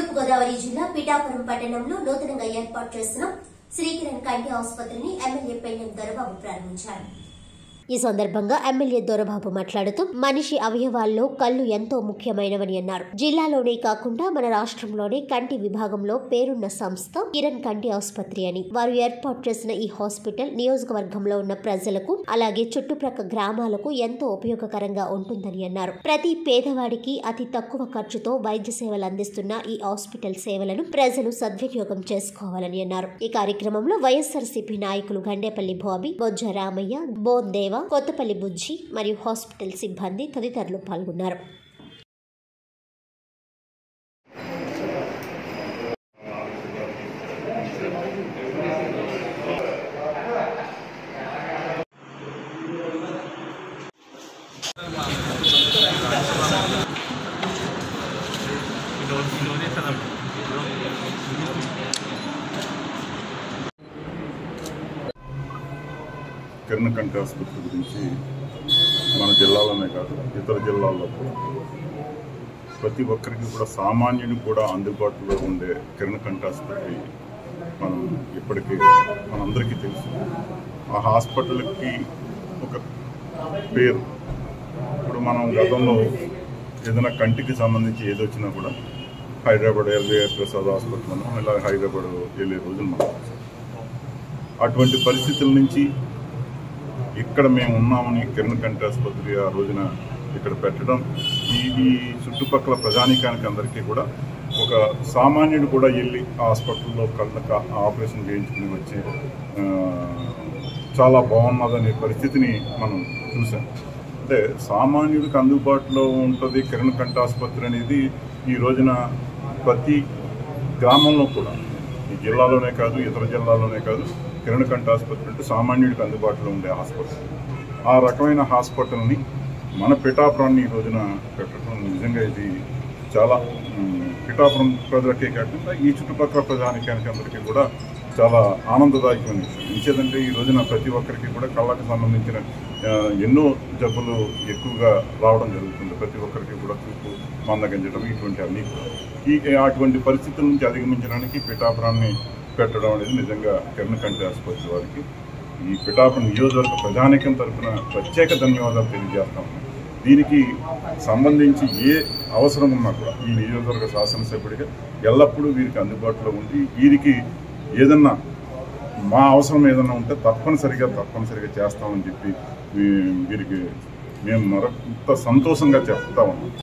తూర్పుగోదావరి జిల్లా పిఠాపురం పట్టణంలో నూతనంగా ఏర్పాటు చేసిన శ్రీకిరణ్ కంటి ఆసుపత్రిని ఎమ్మెల్యే పెన్నెం దొరబాబు ప్రారంభించారు ఈ సందర్భంగా ఎమ్మెల్యే దొరబాబు మాట్లాడుతూ మనిషి అవయవాల్లో కళ్ళు ఎంతో ముఖ్యమైనవని అన్నారు జిల్లాలోనే కాకుండా మన రాష్ట్రంలోనే కంటి విభాగంలో పేరున్న సంస్థ కిరణ్ కంటి ఆసుపత్రి అని వారు ఏర్పాటు చేసిన ఈ హాస్పిటల్ నియోజకవర్గంలో ఉన్న ప్రజలకు అలాగే చుట్టుప్రక్క గ్రామాలకు ఎంతో ఉపయోగకరంగా ఉంటుందని అన్నారు ప్రతి పేదవాడికి అతి తక్కువ ఖర్చుతో వైద్య సేవలు అందిస్తున్న ఈ హాస్పిటల్ సేవలను ప్రజలు సద్వినియోగం చేసుకోవాలని అన్నారు ఈ కార్యక్రమంలో వైఎస్ఆర్సీపీ నాయకులు గండేపల్లి బాబీ బొజ్జ రామయ్య బోన్ దేవ కొత్తపల్లి బుజ్జి మరియు హాస్పిటల్ సిబ్బంది తదితరులు పాల్గొన్నారు కిరణ్ కంటి ఆసుపత్రి గురించి మన జిల్లాలోనే కాదు ఇతర జిల్లాల్లో కూడా ప్రతి ఒక్కరికి కూడా సామాన్యునికి కూడా అందుబాటులో ఉండే కిరణ్ కంటి ఆసుపత్రి మనం ఇప్పటికీ మనందరికీ తెలుసు ఆ హాస్పిటల్కి ఒక పేరు ఇప్పుడు మనం గతంలో ఏదైనా కంటికి సంబంధించి ఏది వచ్చినా కూడా హైదరాబాద్ ఎల్వీ ప్రసాద్ హాస్పిటల్ ఇలా హైదరాబాద్ వెళ్ళే రోజులు మనం అటువంటి పరిస్థితుల నుంచి ఇక్కడ మేము ఉన్నామని కిరణ్ కంటి ఆసుపత్రి ఆ రోజున ఇక్కడ పెట్టడం ఈ ఈ చుట్టుపక్కల ప్రజానీకానికి అందరికీ కూడా ఒక సామాన్యుడు కూడా వెళ్ళి ఆ హాస్పిటల్లో కళ్ళకు ఆపరేషన్ చేయించుకుని వచ్చి ఆ, చాలా బాగున్నదనే పరిస్థితిని మనం చూసాం అంటే సామాన్యుడికి అందుబాటులో ఉంటుంది కిరణ్ కంటి ఆసుపత్రి అనేది ఈ రోజున ప్రతి గ్రామంలో కూడా ఈ జిల్లాలోనే కాదు ఇతర జిల్లాలోనే కాదు కిరణ్ కంటి ఆసుపత్రి అంటే సామాన్యుడికి అందుబాటులో ఉండే హాస్పిటల్ ఆ రకమైన హాస్పిటల్ని మన పిఠాపురాన్ని ఈ రోజున పెట్టడం నిజంగా ఇది చాలా ఉమ్, పిఠాపురం ప్రజలకే కాకుండా ఈ చుట్టుపక్కల ప్రజానికానికి అందరికీ కూడా చాలా ఆనందదాయకమైన విషయం ఇంకేదంటే ఈ రోజున ప్రతి ఒక్కరికి కూడా కళ్ళకు సంబంధించిన ఆ, ఎన్నో జబ్బులు ఎక్కువగా రావడం జరుగుతుంది ప్రతి ఒక్కరికి కూడా చూపు మందగించడం ఇటువంటి అన్ని ఈ అటువంటి పరిస్థితుల నుంచి అధిగమించడానికి పిఠాపురాన్ని పెట్టడం అనేది నిజంగా కిరణ్ కంటి ఆసుపత్రి వారికి ఈ పిఠాపురం నియోజకవర్గ ప్రజానికం తరఫున ప్రత్యేక ధన్యవాదాలు తెలియజేస్తాం దీనికి సంబంధించి ఏ అవసరం ఉన్నా కూడా ఈ నియోజకవర్గ శాసనసభ్యుడిగా ఎల్లప్పుడూ వీరికి అందుబాటులో ఉండి వీరికి ఏదన్నా మా అవసరం ఏదన్నా ఉంటే తప్పనిసరిగా తప్పనిసరిగా చేస్తామని చెప్పి వీ- వీరికి మేము మరొక సంతోషంగా చెప్తా ఉన్నాం